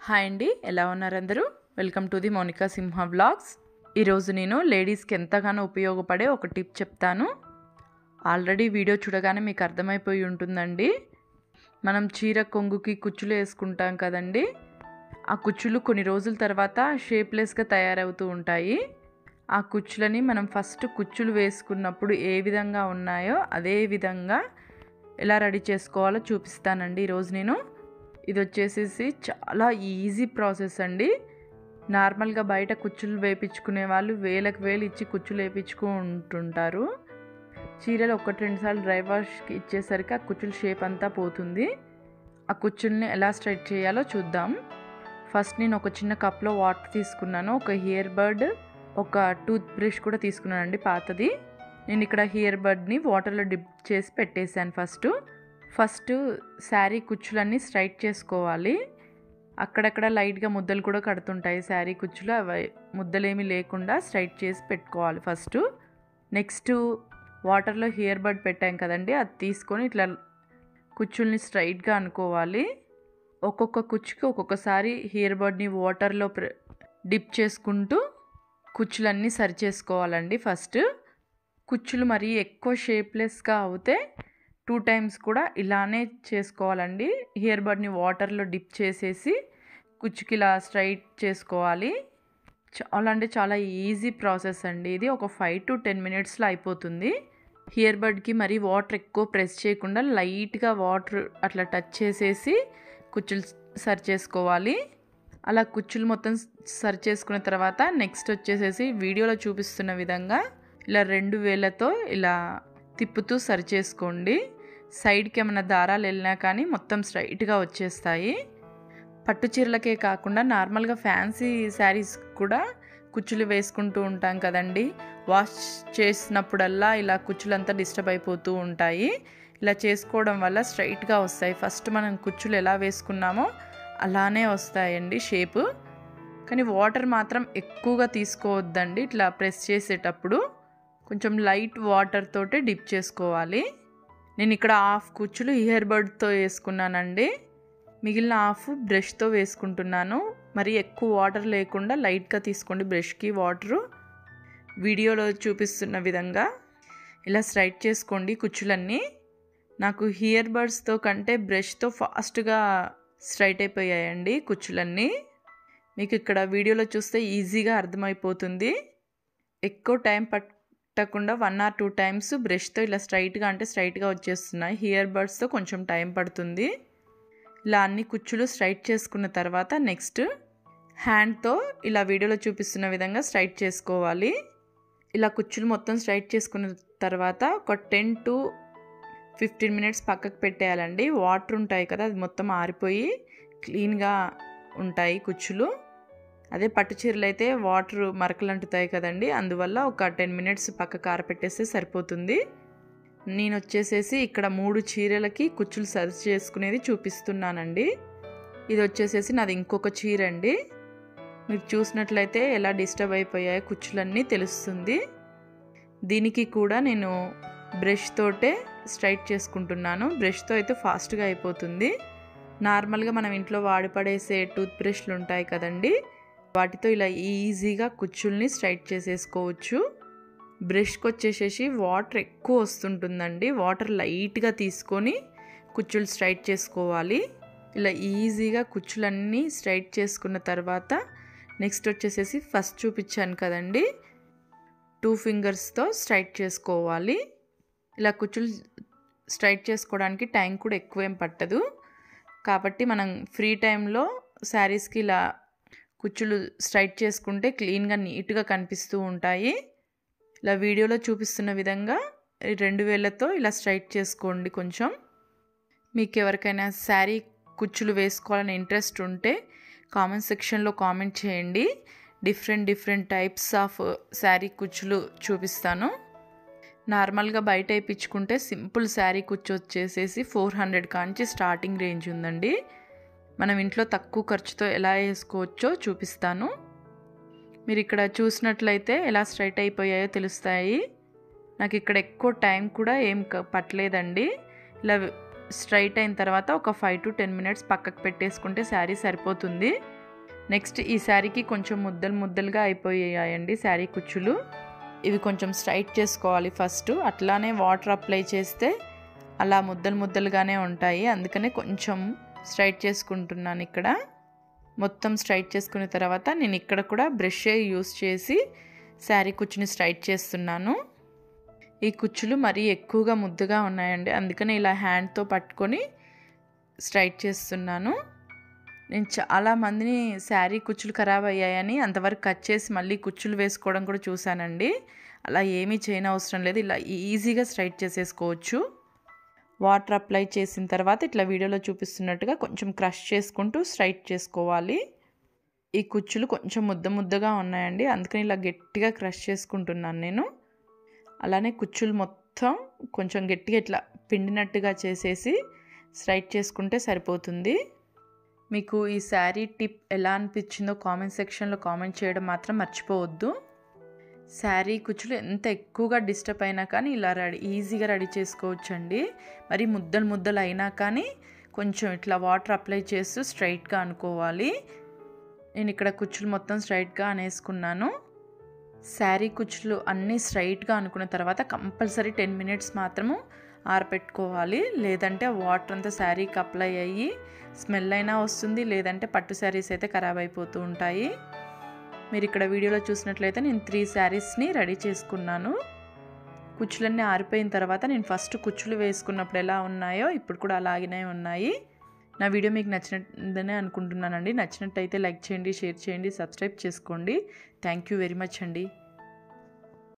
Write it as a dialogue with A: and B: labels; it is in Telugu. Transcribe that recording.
A: హాయ్ అండి ఎలా ఉన్నారు అందరూ welcome to the Monika Simha blogs ఈరోజు నేను లేడీస్కి ఎంతగానో ఉపయోగపడే ఒక టిప్ చెప్తాను ఆల్రెడీ వీడియో చూడగానే మీకు అర్థమైపోయి ఉంటుందండి మనం చీర కొంగుకి కుచ్చులు వేసుకుంటాం కదండి ఆ కుచ్చులు కొన్ని రోజుల తర్వాత షేప్లెస్గా తయారవుతూ ఉంటాయి ఆ కుచ్చులని మనం ఫస్ట్ కుచ్చులు వేసుకున్నప్పుడు ఏ విధంగా ఉన్నాయో అదే విధంగా ఎలా రెడీ చేసుకోవాలో చూపిస్తానండి ఈరోజు నేను ఇది వచ్చేసేసి చాలా ఈజీ ప్రాసెస్ అండి నార్మల్గా బయట కుచ్చులు వేయించుకునే వాళ్ళు వేలకు వేలు ఇచ్చి కుచ్చులు వేయించుకుంటుంటారు చీరలు ఒకటి రెండు సార్లు డ్రై వాష్కి ఇచ్చేసరికి ఆ కుచ్చుల షేప్ అంతా పోతుంది ఆ కుచ్చుల్ని ఎలా స్ట్రైట్ చేయాలో చూద్దాం ఫస్ట్ నేను ఒక చిన్న కప్లో వాటర్ తీసుకున్నాను ఒక హెయిర్ బర్డ్ ఒక టూత్ బ్రష్ కూడా తీసుకున్నానండి పాతది నేను ఇక్కడ హెయిర్ బర్డ్ని వాటర్లో డిప్ చేసి పెట్టేశాను ఫస్ట్ ఫస్ట్ శారీ కుచ్చులన్నీ స్ట్రైట్ చేసుకోవాలి అక్కడక్కడ లైట్గా ముద్దలు కూడా కడుతుంటాయి శారీ కుచ్చులు అవి ముద్దలేమి లేకుండా స్ట్రైట్ చేసి పెట్టుకోవాలి ఫస్ట్ నెక్స్ట్ వాటర్లో హెయిర్ బర్డ్ పెట్టాం కదండి అది తీసుకొని ఇట్లా కుచ్చుల్ని స్ట్రైట్గా అనుకోవాలి ఒక్కొక్క కుచ్చుకి ఒక్కొక్కసారి హెయిర్ బర్డ్ని వాటర్లో డిప్ చేసుకుంటూ కుచ్చులన్నీ సరి చేసుకోవాలండి ఫస్ట్ కుచ్చులు మరీ ఎక్కువ షేప్లెస్గా అవుతే టూ టైమ్స్ కూడా ఇలానే చేసుకోవాలండి హెయిర్ బడ్ని వాటర్లో డిప్ చేసేసి కుచ్చుకి ఇలా స్ట్రైట్ చేసుకోవాలి చాలా అంటే చాలా ఈజీ ప్రాసెస్ అండి ఇది ఒక ఫైవ్ టు టెన్ మినిట్స్లో అయిపోతుంది హెయిర్ బడ్కి మరీ వాటర్ ఎక్కువ ప్రెస్ చేయకుండా లైట్గా వాటర్ అట్లా టచ్ చేసేసి కుచ్చులు సరి చేసుకోవాలి అలా కుచ్చులు మొత్తం సరి చేసుకున్న తర్వాత నెక్స్ట్ వచ్చేసేసి వీడియోలో చూపిస్తున్న విధంగా ఇలా రెండు వేలతో ఇలా తిప్పుతూ సరి చేసుకోండి సైడ్కి ఏమైనా దారాలు వెళ్ళినా కానీ మొత్తం స్ట్రైట్గా వచ్చేస్తాయి పట్టు చీరలకే కాకుండా నార్మల్గా ఫ్యాన్సీ శారీస్ కూడా కుచ్చులు వేసుకుంటూ ఉంటాం కదండి వాష్ చేసినప్పుడల్లా ఇలా కుచ్చులంతా డిస్టర్బ్ అయిపోతూ ఉంటాయి ఇలా చేసుకోవడం వల్ల స్ట్రైట్గా వస్తాయి ఫస్ట్ మనం కుచ్చులు ఎలా వేసుకున్నామో అలానే వస్తాయండి షేపు కానీ వాటర్ మాత్రం ఎక్కువగా తీసుకోవద్దండి ఇట్లా ప్రెస్ చేసేటప్పుడు కొంచెం లైట్ వాటర్ తోటి డిప్ చేసుకోవాలి నేను ఇక్కడ హాఫ్ కుచ్చులు ఇయర్ బర్డ్తో వేసుకున్నానండి మిగిలిన హాఫ్ బ్రష్తో వేసుకుంటున్నాను మరి ఎక్కువ వాటర్ లేకుండా లైట్గా తీసుకోండి బ్రష్కి వాటరు వీడియోలో చూపిస్తున్న విధంగా ఇలా స్ట్రైట్ చేసుకోండి కుచ్చులన్నీ నాకు హియర్ బర్డ్స్తో కంటే బ్రష్తో ఫాస్ట్గా స్ట్రైట్ అయిపోయాయండి కుచ్చులన్నీ మీకు ఇక్కడ వీడియోలో చూస్తే ఈజీగా అర్థమైపోతుంది ఎక్కువ టైం పట్టకుండా వన్ ఆర్ టూ టైమ్స్ బ్రష్తో ఇలా స్ట్రైట్గా అంటే స్ట్రైట్గా వచ్చేస్తున్నాయి హియర్ బర్డ్స్తో కొంచెం టైం పడుతుంది ఇలా అన్ని కుచ్చులు స్ట్రైట్ చేసుకున్న తర్వాత నెక్స్ట్ హ్యాండ్తో ఇలా వీడియోలో చూపిస్తున్న విధంగా స్ట్రైట్ చేసుకోవాలి ఇలా కుచ్చులు మొత్తం స్ట్రైట్ చేసుకున్న తర్వాత ఒక టెన్ టు ఫిఫ్టీన్ మినిట్స్ పక్కకు పెట్టేయాలండి వాటర్ ఉంటాయి కదా అది మొత్తం ఆరిపోయి క్లీన్గా ఉంటాయి కుచ్చులు అదే పట్టు చీరలు అయితే వాటర్ మరకలు అంటుతాయి కదండి అందువల్ల ఒక టెన్ మినిట్స్ పక్కకు ఆరపెట్టేస్తే సరిపోతుంది నేను వచ్చేసేసి ఇక్కడ మూడు చీరలకి కుచ్చులు సరి చేసుకునేది చూపిస్తున్నానండి ఇది వచ్చేసేసి నాది ఇంకొక చీర అండి మీరు చూసినట్లయితే ఎలా డిస్టర్బ్ అయిపోయాయో కుచ్చులన్నీ తెలుస్తుంది దీనికి కూడా నేను బ్రష్ తోటే స్ట్రైట్ చేసుకుంటున్నాను బ్రష్తో అయితే ఫాస్ట్గా అయిపోతుంది నార్మల్గా మనం ఇంట్లో వాడిపడేసే టూత్ బ్రష్లు ఉంటాయి కదండి వాటితో ఇలా ఈజీగా కుచ్చుల్ని స్ట్రైట్ చేసేసుకోవచ్చు బ్రష్కి వచ్చేసేసి వాటర్ ఎక్కువ వస్తుంటుందండి వాటర్ లైట్గా తీసుకొని కుచ్చులు స్ట్రైట్ చేసుకోవాలి ఇలా ఈజీగా కుచ్చులన్నీ స్ట్రైట్ చేసుకున్న తర్వాత నెక్స్ట్ వచ్చేసేసి ఫస్ట్ చూపించాను కదండి టూ ఫింగర్స్తో స్ట్రైట్ చేసుకోవాలి ఇలా కుచ్చులు స్ట్రైట్ చేసుకోవడానికి టైం కూడా ఎక్కువ ఏం పట్టదు కాబట్టి మనం ఫ్రీ టైంలో శారీస్కి ఇలా కుచ్చులు స్ట్రైట్ చేసుకుంటే క్లీన్గా నీట్గా కనిపిస్తూ ఉంటాయి ఇలా వీడియోలో చూపిస్తున్న విధంగా రెండు వేలతో ఇలా స్ట్రైట్ చేసుకోండి కొంచెం మీకు ఎవరికైనా శారీ కుచ్చులు వేసుకోవాలని ఇంట్రెస్ట్ ఉంటే కామెంట్ సెక్షన్లో కామెంట్ చేయండి different different types of sari కుచ్చులు చూపిస్తాను నార్మల్గా బయట వేయించుకుంటే సింపుల్ శారీ కుచ్చు వచ్చేసేసి ఫోర్ హండ్రెడ్ కాంచి స్టార్టింగ్ రేంజ్ ఉందండి మనం ఇంట్లో తక్కువ ఖర్చుతో ఎలా వేసుకోవచ్చో చూపిస్తాను మీరు ఇక్కడ చూసినట్లయితే ఎలా స్ట్రైట్ అయిపోయాయో తెలుస్తాయి నాకు ఇక్కడ ఎక్కువ టైం కూడా ఏం పట్టలేదండి ఇలా స్ట్రైట్ అయిన తర్వాత ఒక ఫైవ్ టు టెన్ మినిట్స్ పక్కకు పెట్టేసుకుంటే శారీ సరిపోతుంది నెక్స్ట్ ఈ శారీకి కొంచెం ముద్దలు ముద్దలుగా అయిపోయాయండి శారీ కుచ్చులు ఇవి కొంచెం స్ట్రైట్ చేసుకోవాలి ఫస్ట్ అట్లానే వాటర్ అప్లై చేస్తే అలా ముద్దలు ముద్దలుగానే ఉంటాయి అందుకనే కొంచెం స్ట్రైట్ చేసుకుంటున్నాను ఇక్కడ మొత్తం స్ట్రైట్ చేసుకున్న తర్వాత నేను ఇక్కడ కూడా బ్రష్ యూస్ చేసి శారీ కుచ్చుని స్ట్రైట్ చేస్తున్నాను ఈ కుచ్చులు మరీ ఎక్కువగా ముద్దుగా ఉన్నాయండి అందుకని ఇలా హ్యాండ్తో పట్టుకొని స్ట్రైట్ చేస్తున్నాను నేను చాలా మందిని శారీ కుచ్చులు ఖరాబ్ అయ్యాయని అంతవరకు కట్ చేసి మళ్ళీ కుచ్చులు వేసుకోవడం కూడా చూశానండి అలా ఏమీ చేయని అవసరం లేదు ఇలా ఈజీగా స్ట్రైట్ చేసేసుకోవచ్చు వాటర్ అప్లై చేసిన తర్వాత ఇట్లా వీడియోలో చూపిస్తున్నట్టుగా కొంచెం క్రష్ చేసుకుంటూ స్ట్రైట్ చేసుకోవాలి ఈ కుచ్చులు కొంచెం ముద్ద ముద్దగా ఉన్నాయండి అందుకని ఇలా గట్టిగా క్రష్ చేసుకుంటున్నాను నేను అలానే కుచ్చులు మొత్తం కొంచెం గట్టిగా ఇట్లా పిండినట్టుగా చేసేసి స్ట్రైట్ చేసుకుంటే సరిపోతుంది మీకు ఈ శారీ టిప్ ఎలా అనిపించిందో కామెంట్ సెక్షన్లో కామెంట్ చేయడం మాత్రం మర్చిపోవద్దు శారీ కుచ్చులు ఎంత ఎక్కువగా డిస్టర్బ్ అయినా కానీ ఇలా రెడీ ఈజీగా రెడీ చేసుకోవచ్చండి మరి ముద్దలు ముద్దలు అయినా కానీ కొంచెం ఇట్లా వాటర్ అప్లై చేస్తూ స్ట్రైట్గా అనుకోవాలి నేను ఇక్కడ కుచ్చులు మొత్తం స్ట్రైట్గా అనేసుకున్నాను శారీ కుచ్చులు అన్నీ స్ట్రైట్గా అనుకున్న తర్వాత కంపల్సరీ టెన్ మినిట్స్ మాత్రము ఆరపెట్టుకోవాలి లేదంటే వాటర్ అంతా శారీకి అప్లై అయ్యి స్మెల్ అయినా వస్తుంది లేదంటే పట్టు శారీస్ అయితే ఖరాబ్ అయిపోతూ ఉంటాయి మీరు ఇక్కడ వీడియోలో చూసినట్లయితే నేను త్రీ శారీస్ని రెడీ చేసుకున్నాను కుచ్చులన్నీ ఆరిపోయిన తర్వాత నేను ఫస్ట్ కుచ్చులు వేసుకున్నప్పుడు ఎలా ఉన్నాయో ఇప్పుడు కూడా అలాగనే ఉన్నాయి నా వీడియో మీకు నచ్చినట్టుందనే అనుకుంటున్నానండి నచ్చినట్టయితే లైక్ చేయండి షేర్ చేయండి సబ్స్క్రైబ్ చేసుకోండి థ్యాంక్ యూ వెరీ మచ్ అండి